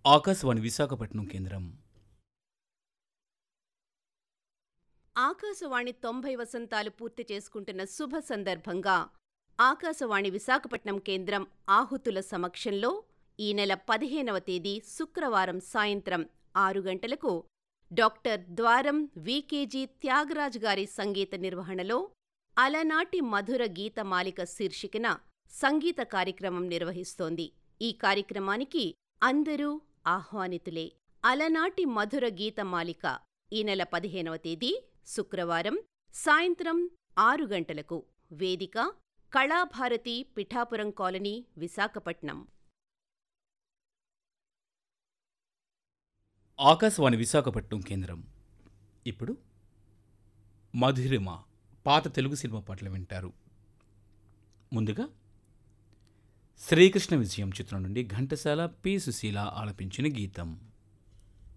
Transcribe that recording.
ఆకాశవాణి విశాఖపట్నం కేంద్రం ఆకాశవాణి తొంభై వసంతాలు పూర్తి చేసుకుంటున్న శుభ సందర్భంగా ఆకాశవాణి విశాఖపట్నం కేంద్రం ఆహుతుల సమక్షంలో ఈ నెల పదిహేనవ తేదీ శుక్రవారం సాయంత్రం ఆరు గంటలకు డాక్టర్ ద్వారం వికేజీ త్యాగరాజ్ గారి సంగీత నిర్వహణలో అలనాటి మధుర గీతమాలిక శీర్షికన సంగీత కార్యక్రమం నిర్వహిస్తోంది ఈ కార్యక్రమానికి అందరూ ఆహ్వానితులే అలనాటి మధుర గీతమాలిక ఈ నెల పదిహేనవ తేదీ శుక్రవారం సాయంత్రం ఆరు గంటలకు వేదిక కళాభారతి పిఠాపురం కాలనీ విశాఖపట్నం ఆకాశవాణి విశాఖపట్నం కేంద్రం ఇప్పుడు మధురిమ పాత తెలుగు సినిమా పాటలు వింటారు ముందుగా శ్రీకృష్ణ విజయం చిత్రం నుండి ఘంటసాల పి సుశీల ఆలపించిన గీతం